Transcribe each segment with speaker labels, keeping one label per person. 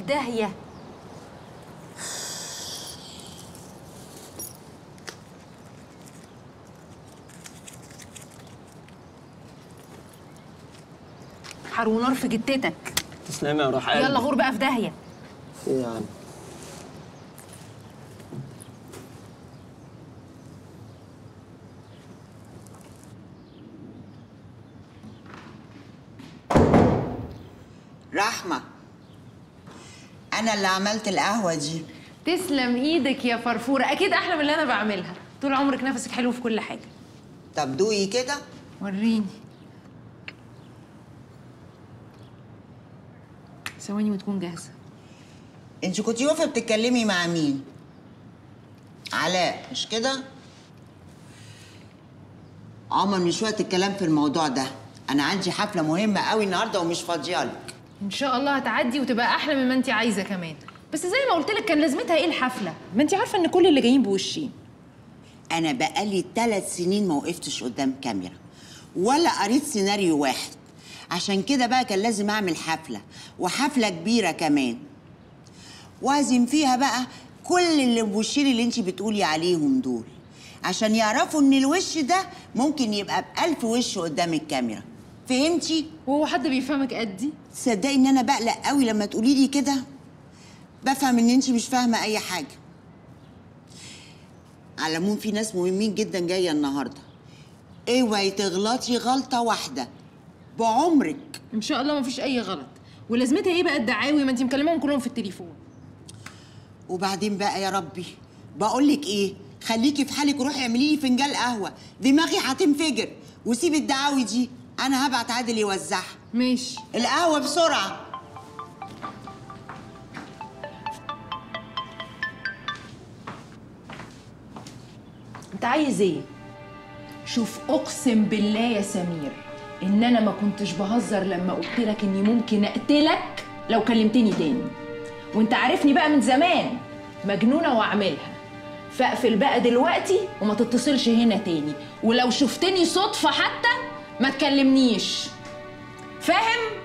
Speaker 1: داهيه حر ونار في جتتك
Speaker 2: تسلمي يا روح قلبي
Speaker 1: يلا غور بقى في داهيه
Speaker 2: ايه يا عم
Speaker 3: رحمة أنا اللي عملت القهوة دي
Speaker 1: تسلم ايدك يا فرفوره اكيد احلى من اللي انا بعملها طول عمرك نفسك حلو في كل حاجه
Speaker 3: طب دوقي كده
Speaker 1: وريني ثواني وتكون جاهزه
Speaker 3: انت كنتي واقفة بتتكلمي مع مين؟ علاء مش كده؟ عمر مش وقت الكلام في الموضوع ده أنا عندي حفلة مهمة قوي النهاردة ومش فاضيالك
Speaker 1: ان شاء الله هتعدي وتبقى احلى مما انت عايزه كمان بس زي ما قلت لك كان لازمتها ايه الحفله ما انت عارفه ان كل اللي جايين بوشين
Speaker 3: أنا بقالي ثلاث سنين ما وقفتش قدام كاميرا ولا قريت سيناريو واحد عشان كده بقى كان لازم أعمل حفلة وحفلة كبيرة كمان وأعزم فيها بقى كل اللي بوشين اللي انت بتقولي عليهم دول عشان يعرفوا ان الوش ده ممكن يبقى بألف وش قدام الكاميرا فهمتي؟
Speaker 1: وهو حد بيفهمك قدي
Speaker 3: تصدقي ان انا بقلق قوي لما تقولي لي كده بفهم ان انت مش فاهمه اي حاجه على العموم في ناس مهمين جدا جايه النهارده اوعي تغلطي غلطه واحده بعمرك
Speaker 1: ان شاء الله ما فيش اي غلط ولازمتها ايه بقى الدعاوي ما انت مكلماهم كلهم في التليفون
Speaker 3: وبعدين بقى يا ربي بقول لك ايه خليكي في حالك وروحي اعملي لي فنجان قهوه دماغي هتنفجر وسيبي الدعاوي دي انا هبعت عادل يوزعها
Speaker 1: ماشي
Speaker 3: القهوه بسرعه
Speaker 1: انت عايز ايه شوف اقسم بالله يا سمير ان انا ما كنتش بهزر لما قلت لك اني ممكن اقتلك لو كلمتني تاني وانت عارفني بقى من زمان مجنونه واعملها فاقفل بقى دلوقتي وما تتصلش هنا تاني ولو شفتني صدفه حتى ما تكلمنيش فاهم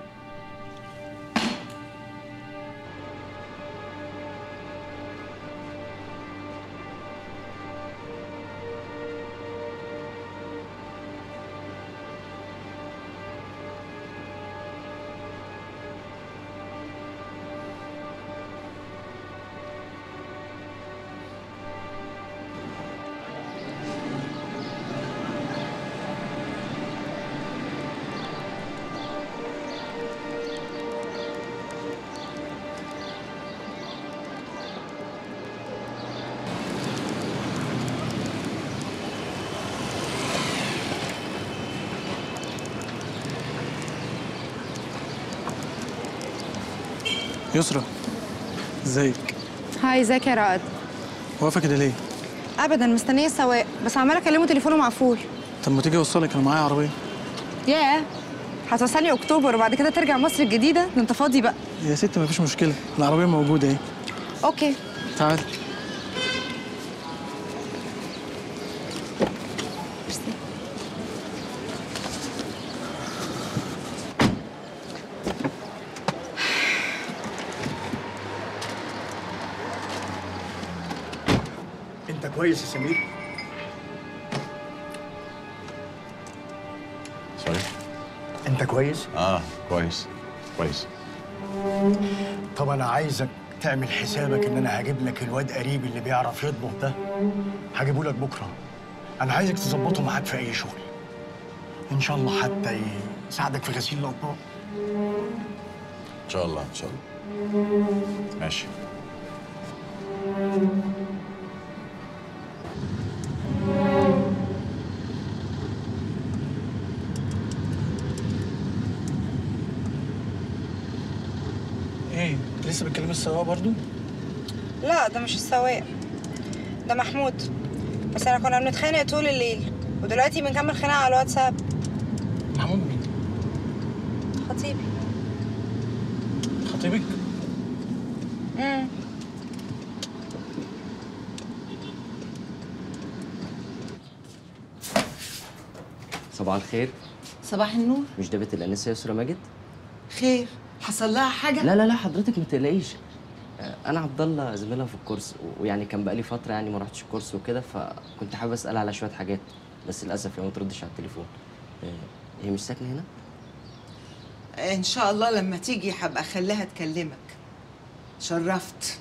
Speaker 4: يسرا ازيك
Speaker 5: هاي ازيك يا رائد
Speaker 4: واقفه كده ليه
Speaker 5: ابدا مستنيه السواق بس عماله اكلمه تليفونه مقفول
Speaker 4: طب ما تيجي اوصلك انا معايا عربيه
Speaker 5: ياه هتوصلني اكتوبر وبعد كده ترجع مصر الجديده ده انت فاضي بقى
Speaker 4: يا ست مفيش مشكله العربيه موجوده اهي
Speaker 5: اوكي
Speaker 4: تعال
Speaker 6: انت كويس يا سمير
Speaker 7: سوري
Speaker 6: انت كويس
Speaker 7: اه كويس كويس
Speaker 6: طب انا عايزك تعمل حسابك ان انا هجيب لك الواد قريب اللي بيعرف يطبخ ده هجيبه لك بكره انا عايزك تظبطه معاك في اي شغل ان شاء الله حتى يساعدك في غسيل الاطباق
Speaker 7: ان شاء الله ان شاء الله ماشي
Speaker 4: ايه لسه بتكلم السواق برضو
Speaker 5: لا ده مش السواق ده محمود بس انا كنا بنتخانق طول الليل ودلوقتي بنكمل خناقه على الواتساب
Speaker 4: محمود مين
Speaker 5: خطيبي
Speaker 4: خطيبك
Speaker 5: امم
Speaker 2: صباح الخير
Speaker 3: صباح النور
Speaker 2: مش ده بيت الانسه يسرا ماجد
Speaker 3: خير
Speaker 8: حصل لها حاجه
Speaker 9: لا لا لا حضرتك ما تقلقيش آه، انا عبد الله زميلها في الكورس و- ويعني كان بقالي فتره يعني ما رحتش الكورس وكده فكنت حابب اسال على شويه حاجات بس للاسف هي ما تردش على التليفون آه، هي مش ساكنه هنا
Speaker 8: ان شاء الله لما تيجي هبقى اخليها تكلمك شرفت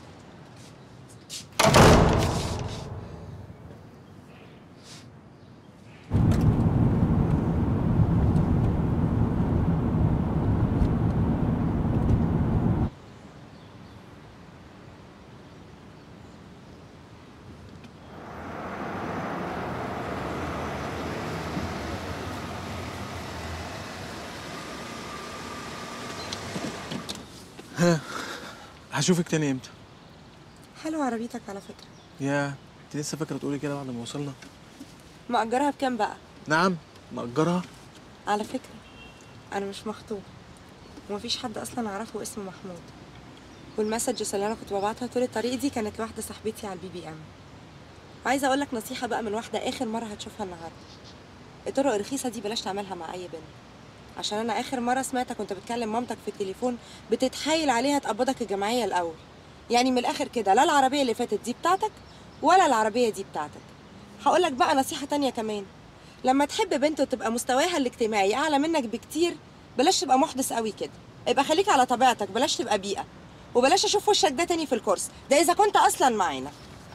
Speaker 4: ها هشوفك تاني امتى
Speaker 5: حلوة عربيتك على فكرة
Speaker 4: يا انت لسه فاكره تقولي كده بعد ما وصلنا
Speaker 5: مأجرها بكام بقى
Speaker 4: نعم مأجرها
Speaker 5: على فكرة أنا مش مخطوبة ومفيش حد أصلا أعرفه اسمه محمود والمسجز اللي أنا كنت ببعتها طول الطريق دي كانت واحدة صاحبتي على البي بي إم وعايزة أقول لك نصيحة بقى من واحدة آخر مرة هتشوفها النهاردة الطرق الرخيصة دي بلاش تعملها مع أي بنت عشان أنا آخر مرة سمعتك كنت بتكلم مامتك في التليفون بتتحايل عليها تقبضك الجمعية الأول يعني من الآخر كده لا العربية اللي فاتت دي بتاعتك ولا العربية دي بتاعتك هقول لك بقى نصيحة تانية كمان لما تحب بنت وتبقى مستواها الاجتماعي اعلى منك بكتير بلاش تبقى محدث قوي كده ابقى خليك على طبيعتك بلاش تبقى بيئه وبلاش اشوف وشك ده تاني في الكورس ده اذا كنت اصلا معانا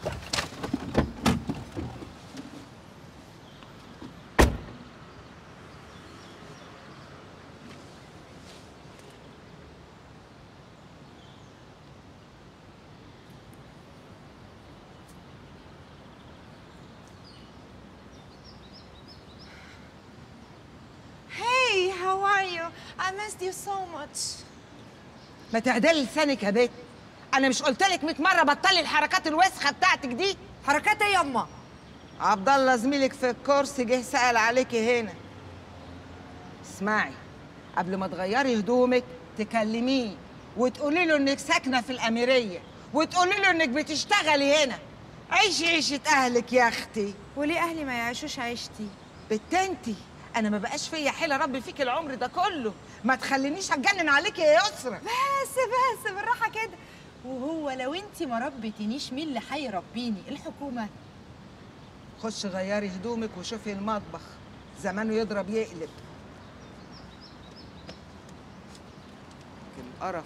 Speaker 8: Hey, how are you? I missed you so much. ما تعدلي لسانك يا بت انا مش قلت لك 100 مره بطلي الحركات الوسخه بتاعتك دي حركات ايه ياما عبد الله زميلك في الكورس جه سال عليكي هنا اسمعي قبل ما تغيري هدومك تكلميه وتقولي له انك ساكنه في الاميريه وتقولي له انك بتشتغلي هنا عيشي عيشه اهلك يا اختي
Speaker 5: وليه اهلي ما يعيشوش عيشتي
Speaker 8: بتنتي انا ما بقاش فيا حيله ربي فيك العمر ده كله ما تخلينيش اتجنن عليكي يا يسرا
Speaker 5: بس بس بالراحه كده وهو لو انت ما ربيتنيش مين اللي هيربيني الحكومه
Speaker 8: خش غيري هدومك وشوفي المطبخ زمانه يضرب يقلب القرف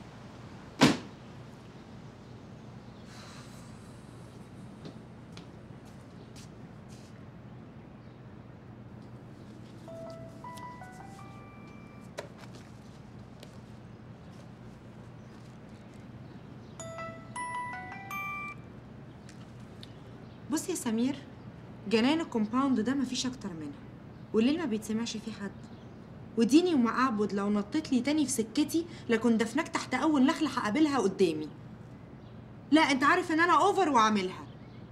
Speaker 5: بص يا سمير جنان الكومباوند ده مفيش اكتر منها والليل ما بيتسمعش فيه حد وديني وما اعبد لو نطيت لي تاني في سكتي لكن دفنك تحت اول نخله هقابلها قدامي لا انت عارف ان انا اوفر وعاملها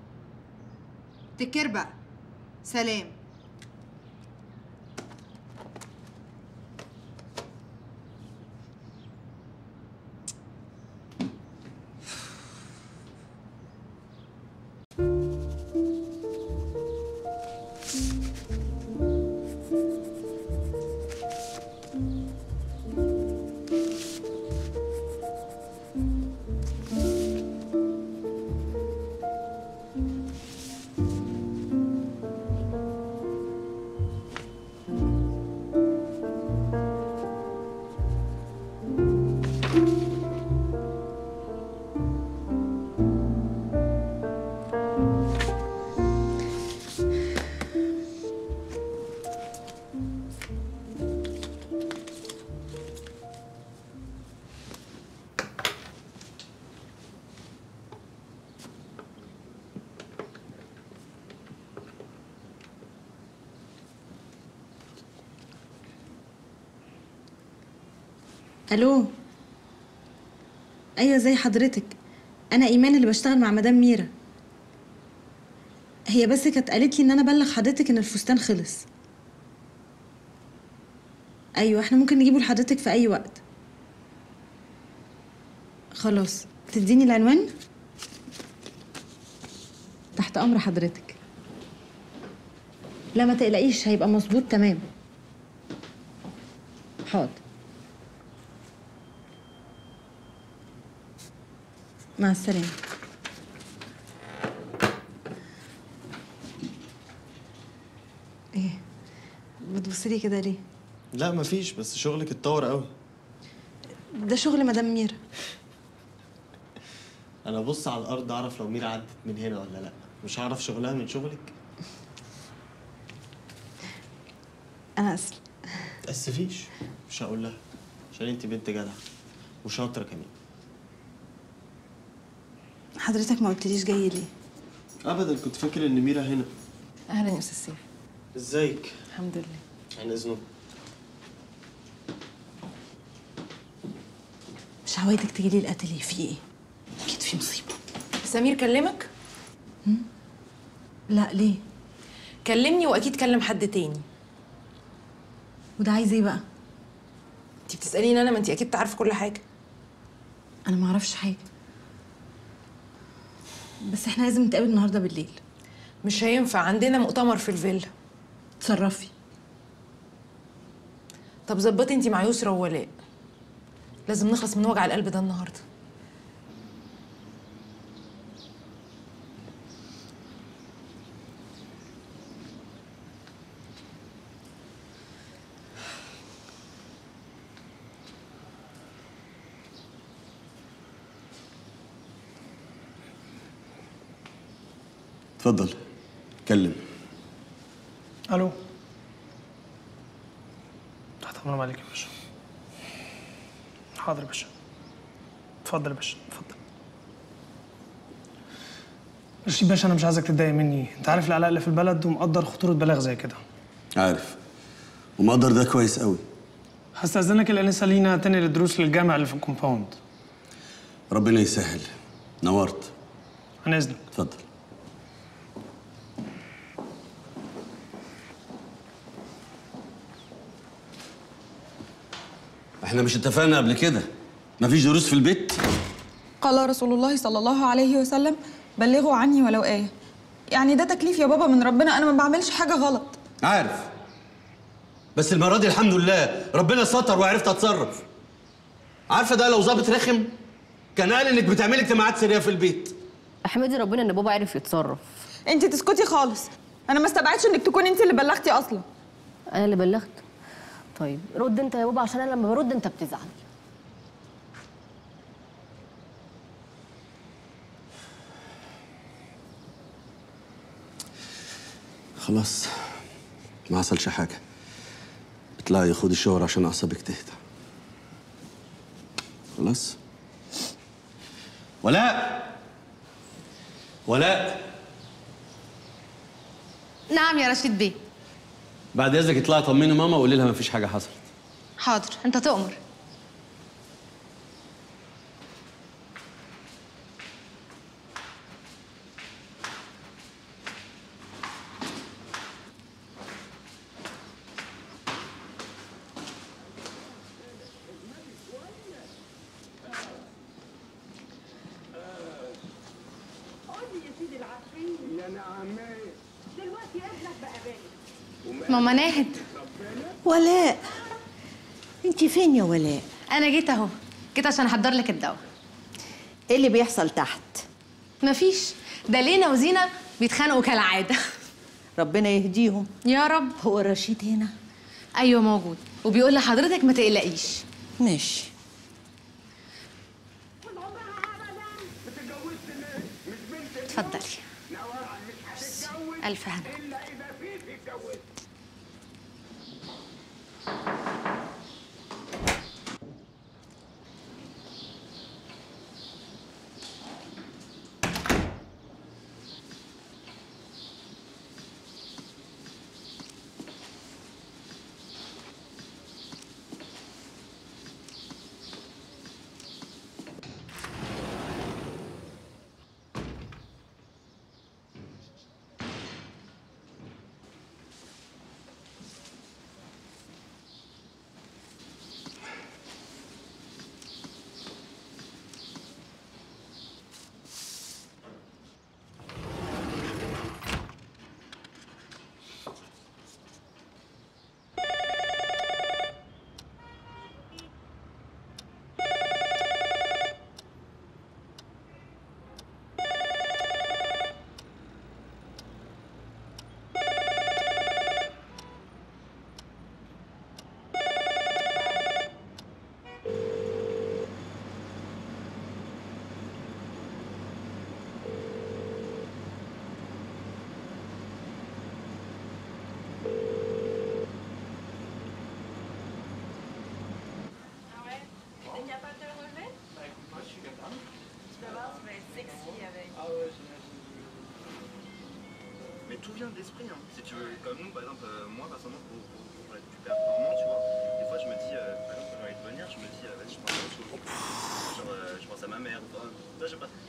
Speaker 5: تكر بقى سلام
Speaker 10: الو ايوه زي حضرتك انا ايمان اللي بشتغل مع مدام ميرا هي بس كانت قالت لي ان انا ابلغ حضرتك ان الفستان خلص ايوه احنا ممكن نجيبه لحضرتك في اي وقت خلاص تديني العنوان تحت امر حضرتك لا ما تقلقيش هيبقى مظبوط تمام حاضر مع السلامه ايه بتبصلي كده ليه
Speaker 11: لا مفيش بس شغلك اتطور قوي
Speaker 10: ده شغل مدام ميرا
Speaker 11: انا بص على الارض اعرف لو ميرا عدت من هنا ولا لا مش هعرف شغلها من شغلك
Speaker 10: انا اسفه
Speaker 11: تأسفيش مش هقول لها عشان انت بنت جدعه وشاطره كمان
Speaker 10: حضرتك ما قلتليش جاي ليه
Speaker 11: ابدا كنت فاكر ان ميرا هنا
Speaker 1: اهلا يا استاذ سيف
Speaker 11: ازيك
Speaker 1: الحمد لله
Speaker 11: عين اذنك
Speaker 10: مش عوايدك تجي لي الاتelier في ايه اكيد في مصيبه
Speaker 1: سمير كلمك
Speaker 10: لا ليه
Speaker 1: كلمني واكيد كلم حد تاني
Speaker 10: وده عايز ايه بقى
Speaker 1: انت بتساليني انا ما انت اكيد تعرفي كل حاجه
Speaker 10: انا ما اعرفش حاجه بس احنا لازم نتقابل النهارده بالليل
Speaker 1: مش هينفع عندنا مؤتمر في الفيلا
Speaker 10: تصرفي
Speaker 1: طب ظبطي انت مع يسرا وولاء لازم نخلص من وجع القلب ده النهارده
Speaker 11: اتفضل اتكلم
Speaker 4: الو تحت امر عليك يا باشا حاضر يا باشا اتفضل يا باشا اتفضل رشيد باشا انا مش عايزك تتضايق مني انت عارف القلق اللي في البلد ومقدر خطوره بلاغ زي كده
Speaker 11: عارف ومقدر ده كويس قوي
Speaker 4: هستأذنك الانسه لينا تاني الدروس للجامع اللي في الكومباوند
Speaker 11: ربنا يسهل نورت
Speaker 4: عن اذنك
Speaker 11: اتفضل احنا مش اتفقنا قبل كده مفيش دروس في البيت
Speaker 12: قال رسول الله صلى الله عليه وسلم بلغوا عني ولو آية يعني ده تكليف يا بابا من ربنا أنا ما بعملش حاجة غلط
Speaker 11: عارف بس المرة دي الحمد لله ربنا ستر وعرفت اتصرف عارفه ده لو ظابط رخم كان قال انك بتعملي اجتماعات سريه في البيت
Speaker 13: احمدي ربنا ان بابا عرف يتصرف
Speaker 12: أنت تسكتي خالص أنا ما استبعدش إنك تكوني أنت اللي بلغتي أصلا
Speaker 13: انا اللي بلغت طيب رد انت يا بابا عشان انا لما برد انت بتزعل
Speaker 11: خلاص ما حصلش حاجه اطلعي خدي الشاور عشان اعصابك تهدى خلاص ولاء ولاء
Speaker 10: نعم يا رشيد بيه
Speaker 11: بعد اذنك اطلعي طمني ماما وقولي لها مفيش حاجه حصلت
Speaker 10: حاضر انت تؤمر
Speaker 14: ماما ناهد
Speaker 3: ولاء انت فين يا ولاء
Speaker 14: انا جيت اهو جيت عشان احضر لك الدواء
Speaker 3: ايه اللي بيحصل تحت
Speaker 14: مفيش ده لينا وزينة بيتخانقوا كالعادة
Speaker 3: ربنا يهديهم
Speaker 14: يا رب
Speaker 3: هو رشيد هنا
Speaker 14: ايوه موجود وبيقول لحضرتك ما تقلقيش
Speaker 3: ماشي
Speaker 14: اتفضلي الف هنا
Speaker 15: tout vient de l'esprit, hein. Si tu veux, comme nous, par exemple, euh, moi, personnellement, pour, pour, pour être plus performant, tu vois, des fois, je me dis, euh, par exemple, quand j'ai envie de venir, je me dis, euh, vas-y, je pense à autre chose. Genre, euh, je pense à ma mère, toi. Toi, je sais pas.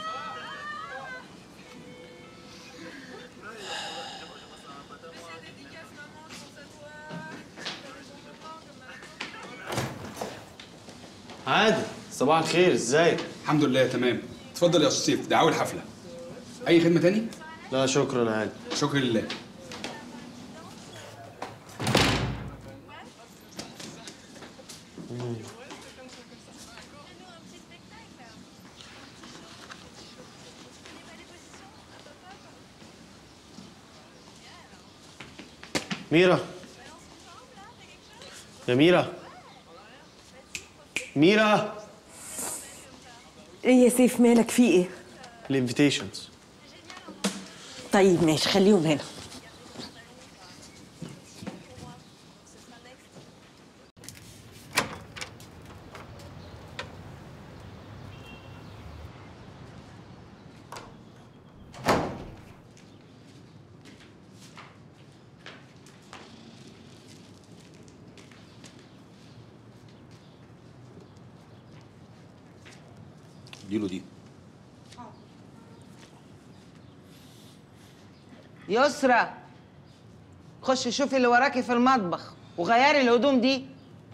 Speaker 16: عادي صباح الخير ازيك
Speaker 17: الحمد لله تمام اتفضل يا استاذ سيف ده اول حفله اي خدمه تاني
Speaker 16: لا شكرا عادي
Speaker 17: شكرا لله
Speaker 16: ميرا يا ميرا ميرا
Speaker 18: ايه يا سيف مالك في ايه؟
Speaker 16: الانفيتيشنز
Speaker 18: طيب ماشي خليهم هنا
Speaker 11: اديله دي
Speaker 8: يسرى خشي شوفي اللي وراكي في المطبخ وغيري الهدوم دي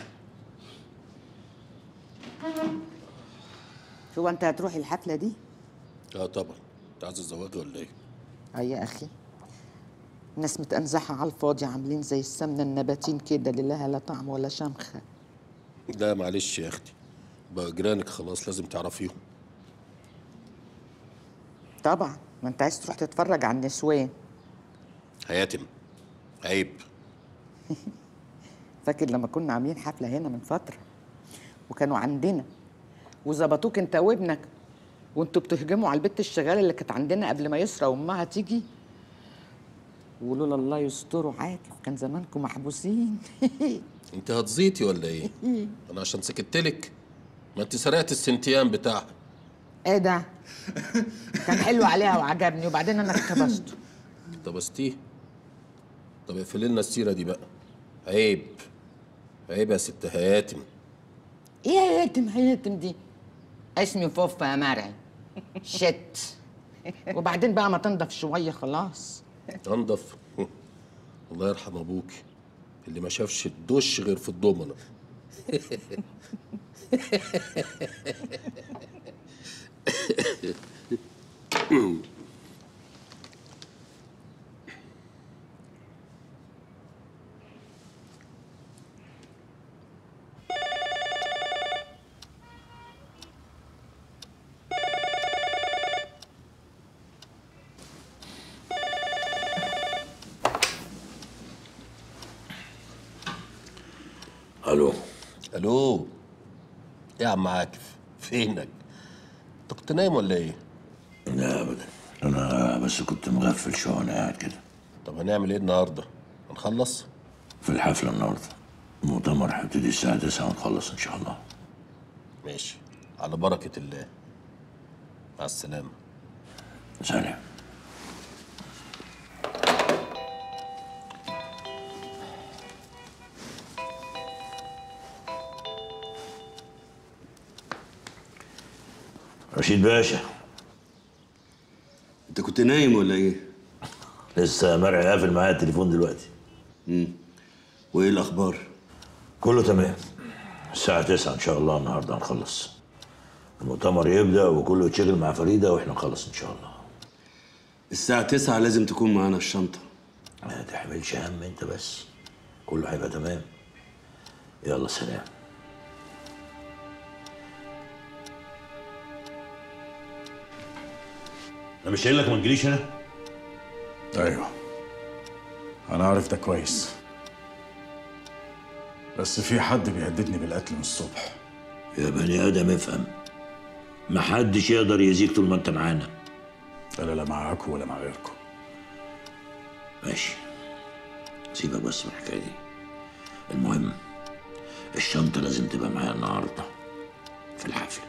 Speaker 3: هو انت هتروحي الحفله دي
Speaker 7: اه طبعا انت عايز الزواج ولا ايه؟
Speaker 18: اه يا اخي ناس متأنزحة على الفاضي عاملين زي السمنة النباتين كده اللي لها لا طعم ولا شمخة
Speaker 7: لا معلش يا اختي بقى جيرانك خلاص لازم تعرفيهم
Speaker 18: طبعا ما انت عايز تروح تتفرج على النسوان
Speaker 7: هيتم عيب
Speaker 18: فاكر لما كنا عاملين حفلة هنا من فترة وكانوا عندنا وظبطوك انت وابنك وانتوا بتهجموا على البت الشغالة اللي كانت عندنا قبل ما يسرى وامها تيجي ولولا الله يستروا عاكف كان زمانكم محبوسين
Speaker 7: انت هتزيطي ولا ايه؟ انا عشان سكتلك ما انت سرقت السنتيان بتاعها
Speaker 18: ايه ده كان حلو عليها وعجبني وبعدين انا اقتبسته
Speaker 7: طبستيه طب اقفلي لنا السيره دي بقى عيب عيب يا ست هياتم
Speaker 18: ايه يا يتم هيتم دي اسمي فوفا يا مرعي شت وبعدين بقى ما تنضف شويه خلاص
Speaker 7: انضف الله يرحم ابوك اللي ما شافش الدش غير في الضمنه
Speaker 19: الو
Speaker 7: الو ايه يا عم عاكف فينك انت كنت نايم ولا ايه
Speaker 19: لا ابدا انا بس كنت مغفل شويه وانا قاعد كده
Speaker 7: طب هنعمل ايه النهارده هنخلص
Speaker 19: في الحفله النهارده المؤتمر هيبتدي الساعه 9 ونخلص ان شاء الله
Speaker 7: ماشي على بركه الله مع السلامه
Speaker 19: سلام رشيد باشا
Speaker 11: انت كنت نايم ولا ايه؟
Speaker 19: لسه مرعي قافل معايا التليفون دلوقتي
Speaker 11: امم وايه الاخبار؟
Speaker 19: كله تمام الساعة 9 إن شاء الله النهاردة هنخلص المؤتمر يبدأ وكله يتشغل مع فريدة وإحنا نخلص إن شاء الله
Speaker 11: الساعة 9 لازم تكون معانا الشنطة
Speaker 19: ما تحملش هم أنت بس كله هيبقى تمام يلا سلام أنا مش قايل لك ما تجيليش هنا؟
Speaker 20: ايوه انا عارف ده كويس بس في حد بيهددني بالقتل من الصبح
Speaker 19: يا بني آدم افهم محدش يقدر يأذيك طول ما أنت معانا
Speaker 20: لا لا معاكم ولا مع غيركم
Speaker 19: ماشي سيبك بس من الحكاية دي المهم الشنطة لازم تبقى معايا النهاردة في الحفلة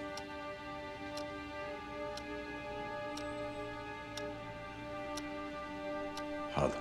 Speaker 20: حاضر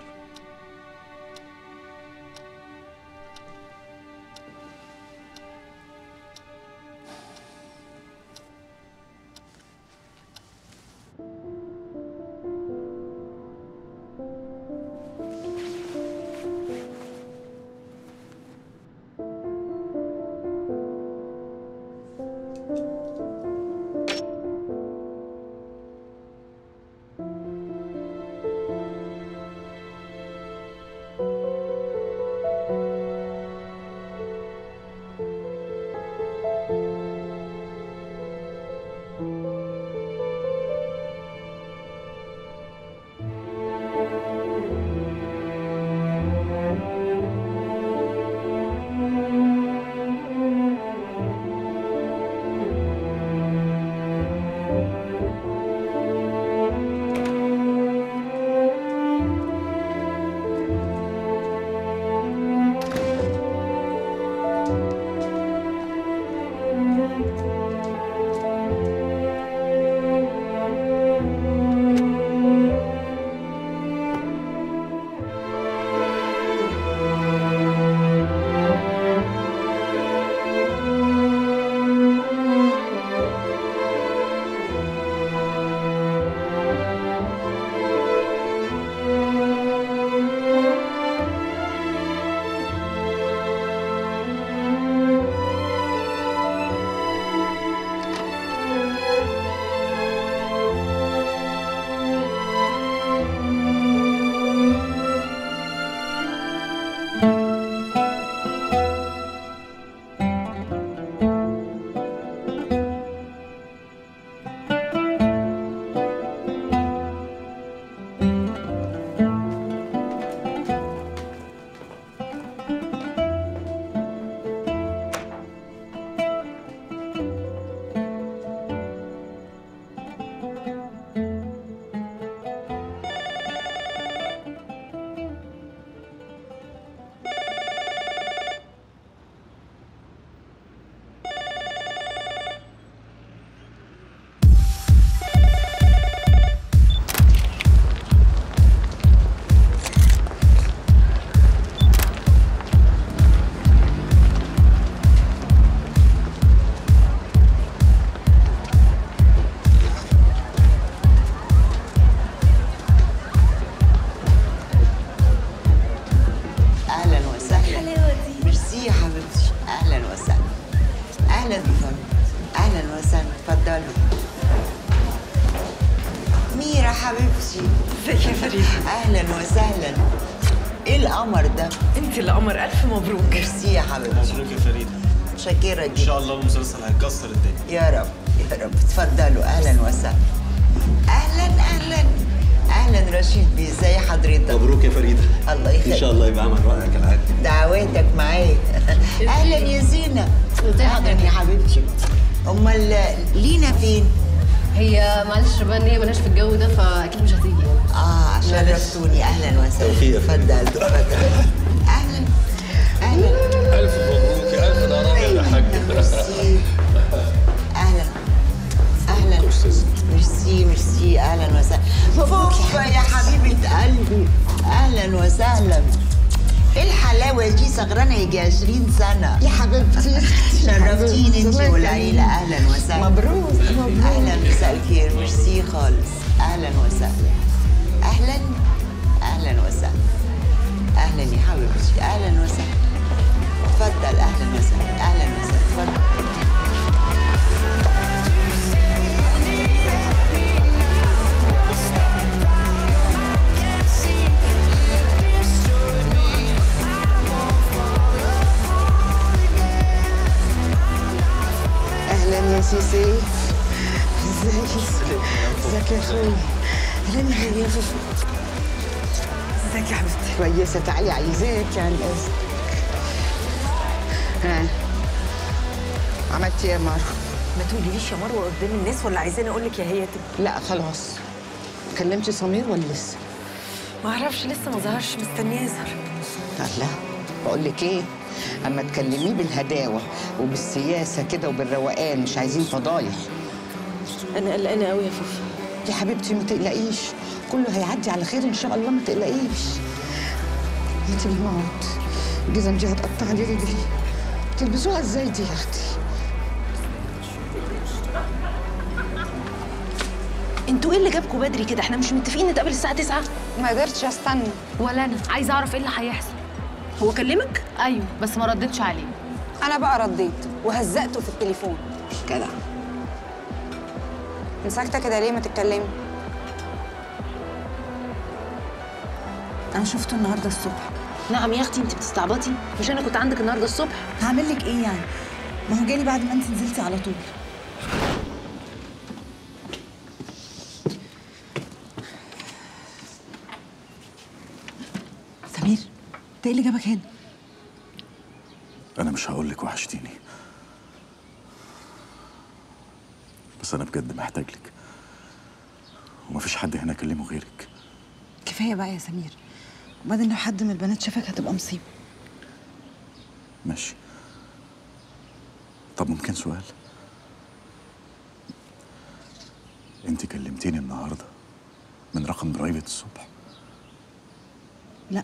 Speaker 3: اهلا وسهلا ميرسي يا حبيبتي اهلا وسهلا اهلا بفضل اهلا وسهلا اتفضلوا ميرا حبيبتي ازيك يا فريدة اهلا وسهلا ايه القمر ده انت اللي قمر الف مبروك ميرسي يا حبيبتي
Speaker 16: مبروك يا فريده
Speaker 3: شاكرة
Speaker 16: ان شاء الله المسلسل هيكسر الدنيا
Speaker 3: يا رب يا رب اتفضلوا اهلا وسهلا اهلا اهلا اهلا رشيد بيه ازي حضرتك
Speaker 11: مبروك يا فريده
Speaker 3: الله يخليك
Speaker 11: ان شاء الله يبقى عمل رائع كالعاده
Speaker 3: دعواتك معايا اهلا يا زينة اهلا يا حبيبتي امال لينا فين
Speaker 13: هي معلش بقى ان هي مالهاش في الجو ده فاكيد مش هتيجي
Speaker 3: اه شرفتوني اهلا وسهلا
Speaker 11: توفيق يا
Speaker 3: اتفضل اتفضل اهلا اهلا
Speaker 7: الف مبروك الف نهار ابيض يا حاج
Speaker 3: ميرسي اهلا اهلا ميرسي ميرسي اهلا وسهلا فوفا يا حبيبه قلبي اهلا وسهلا ايه الحلاوه دي سهرانه يجي 20 سنه يا حبيبتي شرفتيني انت والعيله اهلا وسهلا مبروك مبروك اهلا مساء الخير ميرسي خالص اهلا وسهلا اهلا اهلا وسهلا اهلا يا حبيبتي اهلا وسهلا اتفضل اهلا وسهلا اهلا وسهلا اتفضل
Speaker 18: اهلا يا سيسي ازيك ازيك يا اخوي اهلا يا فوفو ازيك يا حبيبتي كويسه تعالي عايزاك يعني اذنك ها عملتي ايه يا مروه
Speaker 21: ما تقوليليش يا مروه قدام الناس ولا عايزاني اقول لك يا هي
Speaker 18: لا خلاص كلمتي سمير ولا لسه
Speaker 21: ما اعرفش لسه ما ظهرش مستنيه يظهر
Speaker 18: لا بقول لك ايه اما تكلميه بالهداوه وبالسياسه كده وبالروقان مش عايزين فضايح
Speaker 21: انا قلقانه قوي يا فوفي
Speaker 18: يا حبيبتي ما تقلقيش كله هيعدي على خير ان شاء الله ما تقلقيش هاتي الموت الجزم دي هتقطع لي رجلي تلبسوها ازاي دي يا اختي
Speaker 1: انتوا ايه اللي جابكوا بدري كده احنا مش متفقين نتقابل الساعه 9
Speaker 10: ما قدرتش استنى
Speaker 14: ولا انا عايزه اعرف ايه اللي هيحصل
Speaker 1: هو كلمك
Speaker 14: ايوه بس ما ردتش عليه
Speaker 10: انا بقى رديت وهزقته في التليفون
Speaker 1: جدع
Speaker 10: انت ساكته كده ليه ما تتكلمي انا شفته النهارده الصبح
Speaker 1: نعم يا اختي انت بتستعبطي مش انا كنت عندك النهارده الصبح
Speaker 10: هعمل لك ايه يعني ما هو جالي بعد ما انت نزلتي على طول سمير انت ايه اللي جابك هنا
Speaker 20: انا مش هقول لك وحشتيني بس انا بجد محتاج لك ومفيش حد هنا اكلمه غيرك
Speaker 10: كفايه بقى يا سمير وبعدين لو حد من البنات شافك هتبقى مصيبه
Speaker 20: ماشي طب ممكن سؤال انت كلمتيني النهارده من رقم برايفت الصبح
Speaker 10: لا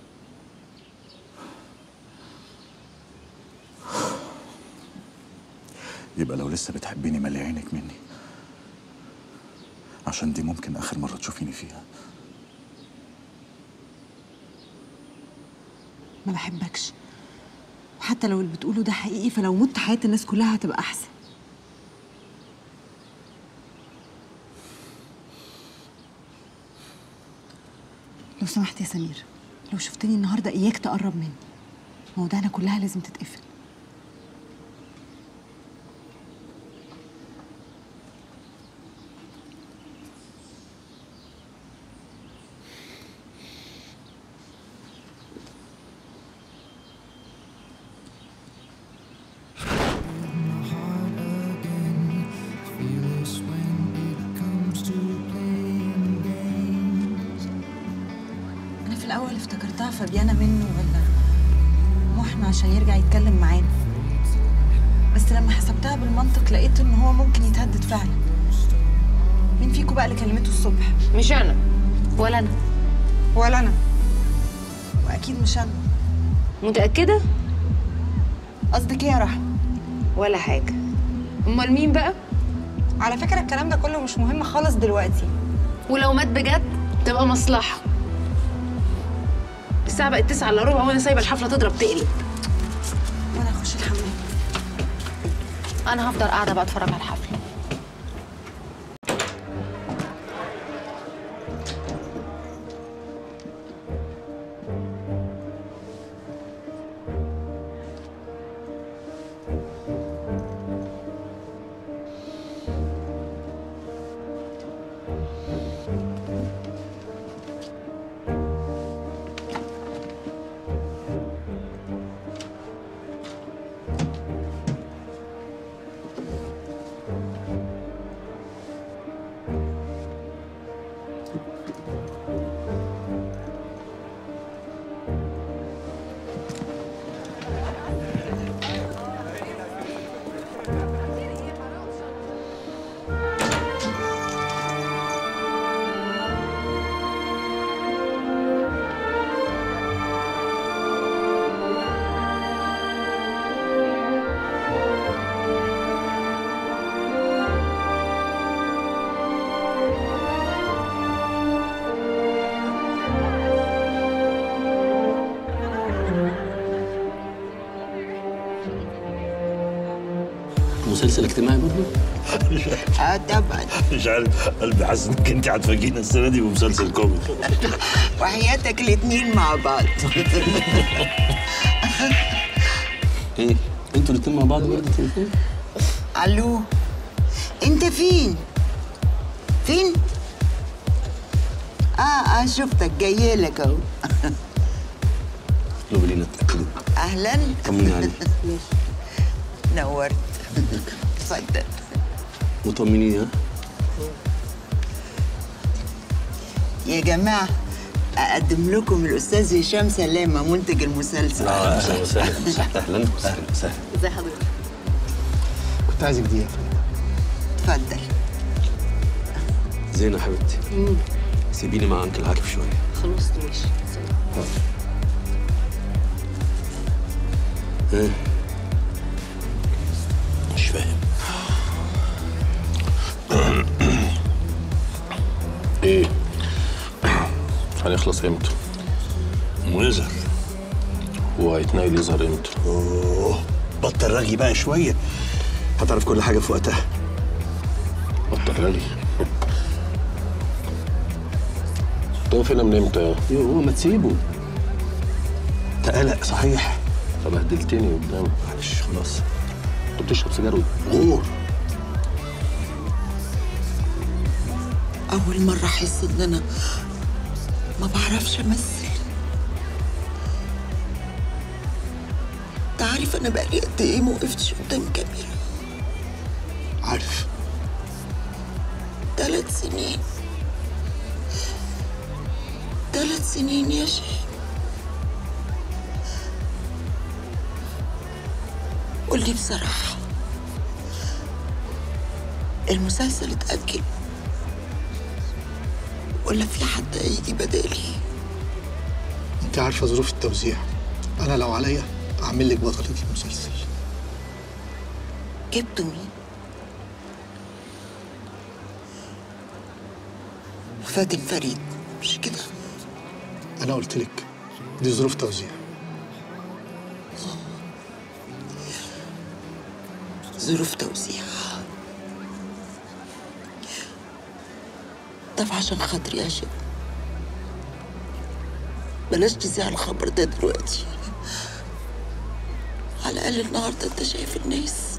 Speaker 20: يبقى لو لسه بتحبيني مالي عينك مني عشان دي ممكن اخر مره تشوفيني فيها
Speaker 10: ما بحبكش وحتى لو اللي بتقوله ده حقيقي فلو مت حياة الناس كلها هتبقى أحسن لو سمحت يا سمير لو شفتني النهارده إياك تقرب مني مواضيعنا كلها لازم تتقفل أنا في الأول افتكرتها فبيانة منه ولا محنى عشان يرجع يتكلم معانا بس لما حسبتها بالمنطق لقيت إن هو ممكن يتهدد فعلا مين فيكم بقى اللي كلمته الصبح؟
Speaker 1: مش انا
Speaker 14: ولا انا
Speaker 10: ولا أنا وأكيد مش أنا
Speaker 1: متاكده
Speaker 10: قصدك إيه يا رحمة؟
Speaker 1: ولا حاجه امال مين بقى
Speaker 10: على فكرة الكلام ده كله مش مهم خالص دلوقتي
Speaker 14: ولو مات بجد تبقى مصلحه
Speaker 1: الساعه بقت 9 الا ربع وانا سايبه الحفله تضرب تقلب
Speaker 10: وأنا أخش الحمام
Speaker 14: انا هفضل قاعده بقى اتفرج على الحفله
Speaker 11: مسلسل اجتماعي برضه؟
Speaker 3: اه طبعا
Speaker 19: مش عارف قلبي حاسس انك انت هتفاجئنا السنه دي بمسلسل كوميدي
Speaker 3: وحياتك الاتنين مع بعض
Speaker 11: ايه انتوا الاتنين مع بعض برضه تليفون؟
Speaker 3: الو انت فين فين اه اه شفتك جايه لك اهو
Speaker 11: اطلبي لينا اتاكدوا
Speaker 3: اهلا
Speaker 11: طمني عليك
Speaker 3: نورت اتفضل
Speaker 11: وطمنيني ها
Speaker 3: يا جماعه اقدم لكم الاستاذ هشام سلامه منتج المسلسل
Speaker 11: اه اهلا وسهلا اهلا وسهلا وسهلا
Speaker 3: ازي حضرتك
Speaker 2: كنت عايزك دقيقه
Speaker 3: اتفضل
Speaker 11: زينة حبيبتي سيبيني مع انكل عاكف شويه
Speaker 13: خلاص ماشي سلام.
Speaker 19: ايه مش فاهم
Speaker 7: ايه هنخلص امتى
Speaker 19: ويظهر
Speaker 7: هو هيتنقل يظهر امتى
Speaker 19: اوه بطل رغي بقى شويه هتعرف كل حاجه في وقتها
Speaker 7: بطل رغي تقف هنا من امتى؟
Speaker 19: هو ما تسيبه ده قلق صحيح
Speaker 7: طب بهدلتني قدام
Speaker 19: معلش خلاص
Speaker 7: انت بتشرب سيجاره
Speaker 19: غور
Speaker 3: أول مرة أحس إن أنا ما بعرفش أمثل أنت عارف أنا بقالي قد إيه ما وقفتش قدام كاميرا
Speaker 19: عارف
Speaker 3: ثلاث سنين ثلاث سنين يا شيخ قول لي بصراحة المسلسل اتأجل ولا في حد هيجي بدالي
Speaker 2: انت عارفه ظروف التوزيع انا لو عليا اعمل لك بطله المسلسل
Speaker 3: جبتوا مين؟ فاتن فريد مش كده؟
Speaker 2: انا قلت لك دي ظروف توزيع
Speaker 3: ظروف توزيع طب عشان خاطري يا شيخ بلاش تذيع الخبر ده دلوقتي على الأقل النهاردة أنت شايف الناس